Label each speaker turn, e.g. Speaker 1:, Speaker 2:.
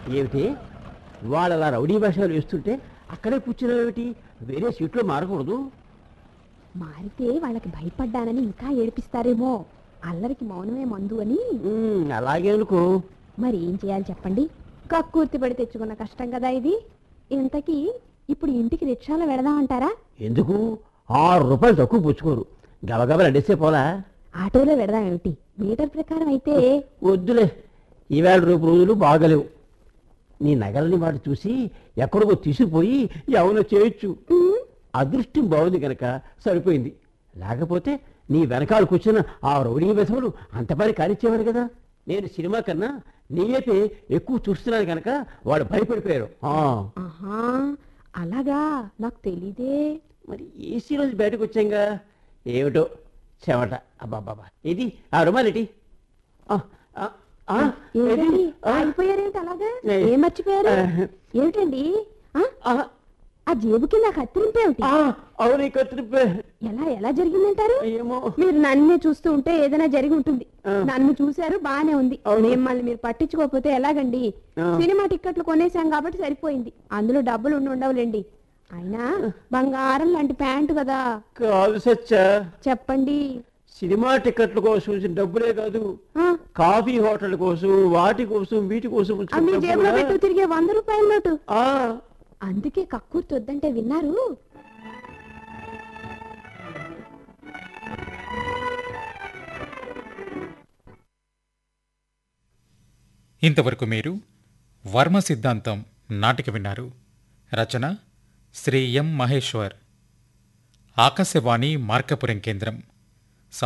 Speaker 1: ఏమిటి వాళ్ళు అలా రౌడీ భాషలు వేస్తుంటే అక్కడే కూర్చున్నావేమిటి వేరే సీట్లో మారకూడదు
Speaker 2: మారితే వాళ్ళకి భయపడ్డానని ఇంకా ఏడిపిస్తారేమో అల్లరికి మౌనమే మందు అని
Speaker 1: ఉమ్, అలాగే అనుకో
Speaker 2: మరి ఏం చేయాలి చెప్పండి కక్కుర్తి పడి తెచ్చుకున్న కష్టం కదా ఇది ఇంతకీ ఇప్పుడు ఇంటికి రిక్షాలో వెళదామంటారా
Speaker 1: ఎందుకు ఆరు రూపాయలు తక్కువ పుచ్చుకోరు గబగబా నడిస్తే పోలా
Speaker 2: ఆటోలో వెళదాం ఏమిటి మీటర్ ప్రకారం అయితే
Speaker 1: వద్దులే ఈవేళ రేపు రోజులు బాగలేవు నీ నగలని మాట చూసి ఎక్కడికో తీసుకుపోయి ఎవరో చేయొచ్చు
Speaker 2: ఉమ్,
Speaker 1: అదృష్టం బాగుంది కనుక సరిపోయింది లేకపోతే నీ వెనకాల కూర్చున్న ఆ రౌడీ వెసములు అంత పని కానిచ్చేవాడు కదా నేను సినిమా కన్నా నీవైతే ఎక్కువ చూస్తున్నాను కనుక వాడు భయపడిపోయారు ఆ,
Speaker 2: ఆహా అలాగా నాకు తెలీదే
Speaker 1: మరి ఏసీ రోజు బయటకు వచ్చాంగా ఏమిటో చెమట అబ్బాబాబా ఇది ఆ రుమాలిటి ఆ, ఆ, ఆ,
Speaker 2: ఏంటండి
Speaker 1: ఏది? ఆ,
Speaker 2: అయిపోయారేంటి అలాగా
Speaker 1: ఏ.
Speaker 2: ఏం మర్చిపోయారు
Speaker 1: ఆ.
Speaker 2: ఏమిటండి ఆ?
Speaker 1: ఆ,
Speaker 2: ఆ జేబు కింద కత్తిరింపేమిటి
Speaker 1: ఆ, అవును కత్తిరిపే
Speaker 2: ఎలా ఎలా జరిగిందంటారు
Speaker 1: ఏమో
Speaker 2: మీరు నన్నే చూస్తూ ఉంటే ఏదైనా జరిగి ఉంటుంది
Speaker 1: ఆ.
Speaker 2: నన్ను చూశారు బానే ఉంది
Speaker 1: అవును.
Speaker 2: మిమ్మల్ని మీరు పట్టించుకోకపోతే ఎలాగండి
Speaker 1: ఆ.
Speaker 2: సినిమా టిక్కెట్లు కొనేసాం కాబట్టి సరిపోయింది అందులో డబ్బులు ఉండి ఉండవులేండి అయినా బంగారం లాంటి ప్యాంటు కదా
Speaker 1: కాదు సచ్చా
Speaker 2: చెప్పండి
Speaker 1: సినిమా టికెట్ల కోసం వచ్చిన డబ్బులే కాదు
Speaker 2: ఆ,
Speaker 1: కాఫీ హోటల్ కోసం వాటి కోసం వీటి కోసం
Speaker 2: ఆ
Speaker 1: వచ్చిన
Speaker 2: మీ
Speaker 1: డబ్బు
Speaker 2: జేబులో
Speaker 1: కూడా-
Speaker 2: పెట్టు తిరిగే వంద రూపాయల నోటు
Speaker 1: ఆ,
Speaker 2: అందుకే కక్కుర్తి వద్దంటే విన్నారు
Speaker 3: ఇంతవరకు మీరు వర్మ సిద్ధాంతం నాటిక విన్నారు రచన శ్రీ ఎం మహేశ్వర్ ఆకాశవాణి మార్కపురం కేంద్రం